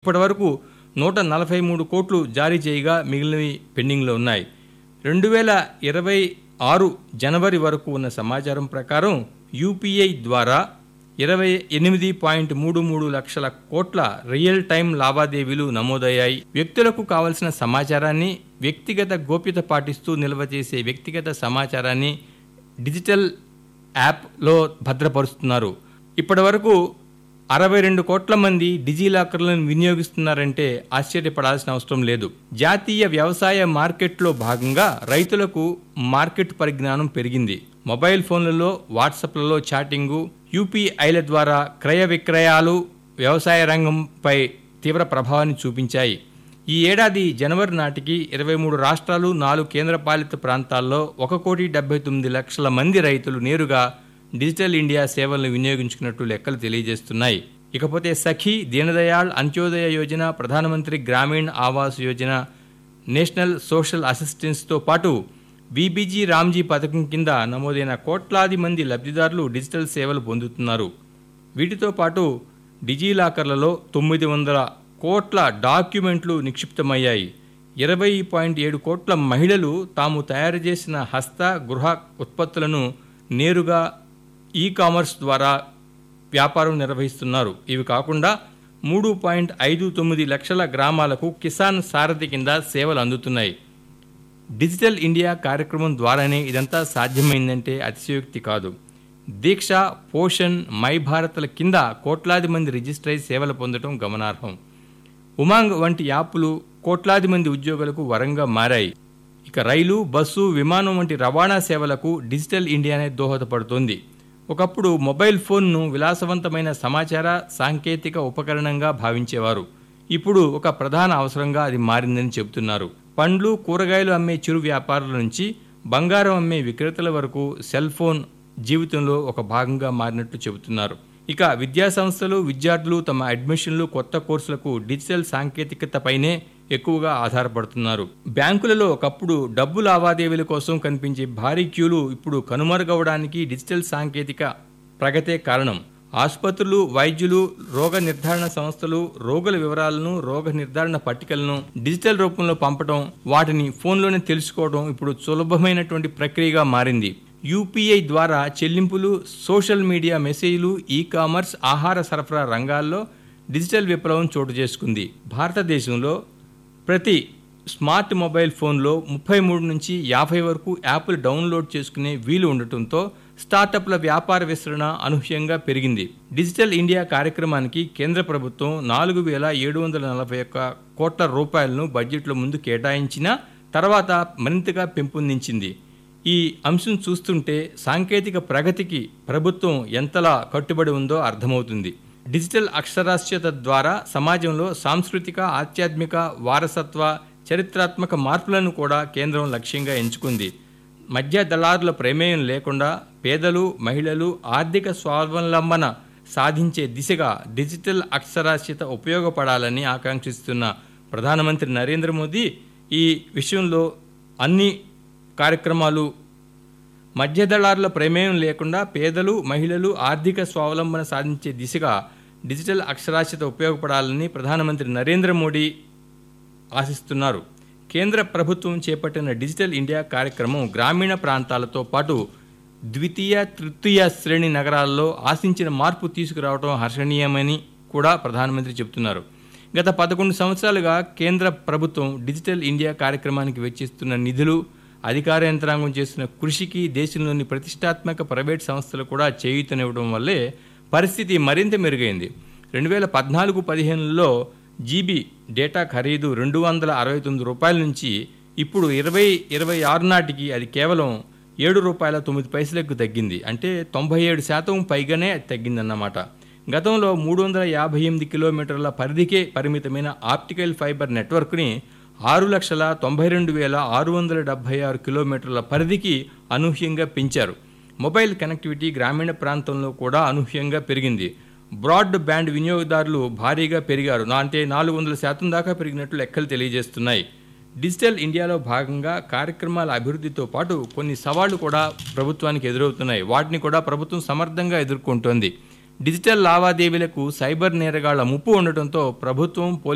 ఇప్పటివరకు నూట నలభై మూడు కోట్లు జారీ చేయగా మిగిలినవి పెండింగ్లో ఉన్నాయి రెండు వేల ఇరవై ఆరు జనవరి వరకు ఉన్న సమాచారం ప్రకారం యూపీఐ ద్వారా ఇరవై ఎనిమిది పాయింట్ మూడు మూడు లక్షల కోట్ల రియల్ టైం లావాదేవీలు నమోదయ్యాయి వ్యక్తులకు కావలసిన సమాచారాన్ని వ్యక్తిగత గోప్యత పాటిస్తూ నిల్వ చేసే వ్యక్తిగత సమాచారాన్ని డిజిటల్ యాప్లో భద్రపరుస్తున్నారు ఇప్పటి వరకు అరవై రెండు కోట్ల మంది డిజిలాకర్లను వినియోగిస్తున్నారంటే ఆశ్చర్యపడాల్సిన అవసరం లేదు జాతీయ వ్యవసాయ మార్కెట్లో భాగంగా రైతులకు మార్కెట్ పరిజ్ఞానం పెరిగింది మొబైల్ ఫోన్లలో వాట్సాప్లలో చాటింగు యూపీఐల ద్వారా క్రయ విక్రయాలు వ్యవసాయ రంగంపై తీవ్ర ప్రభావాన్ని చూపించాయి ఈ ఏడాది జనవరి నాటికి ఇరవై మూడు రాష్ట్రాలు నాలుగు కేంద్రపాలిత ప్రాంతాల్లో ఒక కోటి డెబ్బై తొమ్మిది లక్షల మంది రైతులు నేరుగా డిజిటల్ ఇండియా సేవలను వినియోగించుకున్నట్టు లెక్కలు తెలియజేస్తున్నాయి ఇకపోతే సఖీ దీనదయాళ్ అంత్యోదయ యోజన ప్రధానమంత్రి గ్రామీణ్ ఆవాస్ యోజన నేషనల్ సోషల్ అసిస్టెన్స్తో పాటు బీబీజీ రామ్జీ పథకం కింద నమోదైన కోట్లాది మంది లబ్ధిదారులు డిజిటల్ సేవలు పొందుతున్నారు వీటితో పాటు డిజిలాకర్లలో తొమ్మిది వందల కోట్ల డాక్యుమెంట్లు నిక్షిప్తమయ్యాయి ఇరవై పాయింట్ ఏడు కోట్ల మహిళలు తాము తయారు చేసిన హస్త గృహ ఉత్పత్తులను నేరుగా ఈ కామర్స్ ద్వారా వ్యాపారం నిర్వహిస్తున్నారు ఇవి కాకుండా మూడు పాయింట్ ఐదు తొమ్మిది లక్షల గ్రామాలకు కిసాన్ సారథి కింద సేవలు అందుతున్నాయి డిజిటల్ ఇండియా కార్యక్రమం ద్వారానే ఇదంతా సాధ్యమైందంటే అతిశయోక్తి కాదు దీక్ష పోషణ్ మై భారత్ల కింద కోట్లాది మంది రిజిస్టర్ అయి సేవలు పొందడం గమనార్హం ఉమాంగ్ వంటి యాప్లు కోట్లాది మంది ఉద్యోగులకు వరంగా మారాయి ఇక రైలు బస్సు విమానం వంటి రవాణా సేవలకు డిజిటల్ ఇండియానే దోహదపడుతోంది ఒకప్పుడు మొబైల్ ఫోన్ను విలాసవంతమైన సమాచార సాంకేతిక ఉపకరణంగా భావించేవారు ఇప్పుడు ఒక ప్రధాన అవసరంగా అది మారిందని చెబుతున్నారు పండ్లు కూరగాయలు అమ్మే చిరు వ్యాపారుల నుంచి బంగారం అమ్మే విక్రేతల వరకు సెల్ ఫోన్ జీవితంలో ఒక భాగంగా మారినట్టు చెబుతున్నారు ఇక విద్యా సంస్థలు విద్యార్థులు తమ అడ్మిషన్లు కొత్త కోర్సులకు డిజిటల్ సాంకేతికతపైనే ఎక్కువగా ఆధారపడుతున్నారు బ్యాంకులలో ఒకప్పుడు డబ్బు లావాదేవీల కోసం కనిపించే భారీ క్యూలు ఇప్పుడు కనుమరుగవడానికి డిజిటల్ సాంకేతిక ప్రగతే కారణం ఆసుపత్రులు వైద్యులు రోగ నిర్ధారణ సంస్థలు రోగుల వివరాలను రోగ నిర్ధారణ పట్టికలను డిజిటల్ రూపంలో పంపడం వాటిని ఫోన్లోనే తెలుసుకోవడం ఇప్పుడు సులభమైనటువంటి ప్రక్రియగా మారింది యూపీఐ ద్వారా చెల్లింపులు సోషల్ మీడియా మెసేజ్లు ఈ కామర్స్ ఆహార సరఫరా రంగాల్లో డిజిటల్ విప్లవం చోటు చేసుకుంది భారతదేశంలో ప్రతి స్మార్ట్ మొబైల్ ఫోన్లో ముప్పై మూడు నుంచి యాభై వరకు యాప్లు డౌన్లోడ్ చేసుకునే వీలు ఉండటంతో స్టార్టప్ల వ్యాపార విస్తరణ అనూహ్యంగా పెరిగింది డిజిటల్ ఇండియా కార్యక్రమానికి కేంద్ర ప్రభుత్వం నాలుగు వేల ఏడు వందల నలభై ఒక్క కోట్ల రూపాయలను బడ్జెట్లో ముందు కేటాయించిన తర్వాత మరింతగా పెంపొందించింది ఈ అంశం చూస్తుంటే సాంకేతిక ప్రగతికి ప్రభుత్వం ఎంతలా కట్టుబడి ఉందో అర్థమవుతుంది డిజిటల్ అక్షరాస్యత ద్వారా సమాజంలో సాంస్కృతిక ఆధ్యాత్మిక వారసత్వ చరిత్రాత్మక మార్పులను కూడా కేంద్రం లక్ష్యంగా ఎంచుకుంది మధ్య దళారుల ప్రమేయం లేకుండా పేదలు మహిళలు ఆర్థిక స్వావలంబన సాధించే దిశగా డిజిటల్ అక్షరాస్యత ఉపయోగపడాలని ఆకాంక్షిస్తున్న ప్రధానమంత్రి నరేంద్ర మోదీ ఈ విషయంలో అన్ని కార్యక్రమాలు మధ్యదళారుల ప్రమేయం లేకుండా పేదలు మహిళలు ఆర్థిక స్వావలంబన సాధించే దిశగా డిజిటల్ అక్షరాస్యత ఉపయోగపడాలని ప్రధానమంత్రి నరేంద్ర మోడీ ఆశిస్తున్నారు కేంద్ర ప్రభుత్వం చేపట్టిన డిజిటల్ ఇండియా కార్యక్రమం గ్రామీణ ప్రాంతాలతో పాటు ద్వితీయ తృతీయ శ్రేణి నగరాల్లో ఆశించిన మార్పు తీసుకురావడం హర్షణీయమని కూడా ప్రధానమంత్రి చెబుతున్నారు గత పదకొండు సంవత్సరాలుగా కేంద్ర ప్రభుత్వం డిజిటల్ ఇండియా కార్యక్రమానికి వెచ్చిస్తున్న నిధులు అధికార యంత్రాంగం చేస్తున్న కృషికి దేశంలోని ప్రతిష్టాత్మక ప్రైవేట్ సంస్థలు కూడా చేయూతనివ్వడం వల్లే పరిస్థితి మరింత మెరుగైంది రెండు వేల పద్నాలుగు పదిహేనులో జీబీ డేటా ఖరీదు రెండు వందల అరవై తొమ్మిది రూపాయల నుంచి ఇప్పుడు ఇరవై ఇరవై ఆరు నాటికి అది కేవలం ఏడు రూపాయల తొమ్మిది పైసలకు తగ్గింది అంటే తొంభై ఏడు శాతం పైగానే అది తగ్గిందన్నమాట గతంలో మూడు వందల యాభై ఎనిమిది కిలోమీటర్ల పరిధికే పరిమితమైన ఆప్టికల్ ఫైబర్ నెట్వర్క్ని ఆరు లక్షల తొంభై రెండు వేల ఆరు వందల డెబ్బై ఆరు కిలోమీటర్ల పరిధికి అనూహ్యంగా పెంచారు మొబైల్ కనెక్టివిటీ గ్రామీణ ప్రాంతంలో కూడా అనూహ్యంగా పెరిగింది బ్రాడ్ బ్యాండ్ వినియోగదారులు భారీగా పెరిగారు నా అంటే నాలుగు వందల శాతం దాకా పెరిగినట్లు లెక్కలు తెలియజేస్తున్నాయి డిజిటల్ ఇండియాలో భాగంగా కార్యక్రమాల అభివృద్ధితో పాటు కొన్ని సవాళ్లు కూడా ప్రభుత్వానికి ఎదురవుతున్నాయి వాటిని కూడా ప్రభుత్వం సమర్థంగా ఎదుర్కొంటోంది డిజిటల్ లావాదేవీలకు సైబర్ నేరగాళ్ల ముప్పు ఉండటంతో ప్రభుత్వం పోలీసు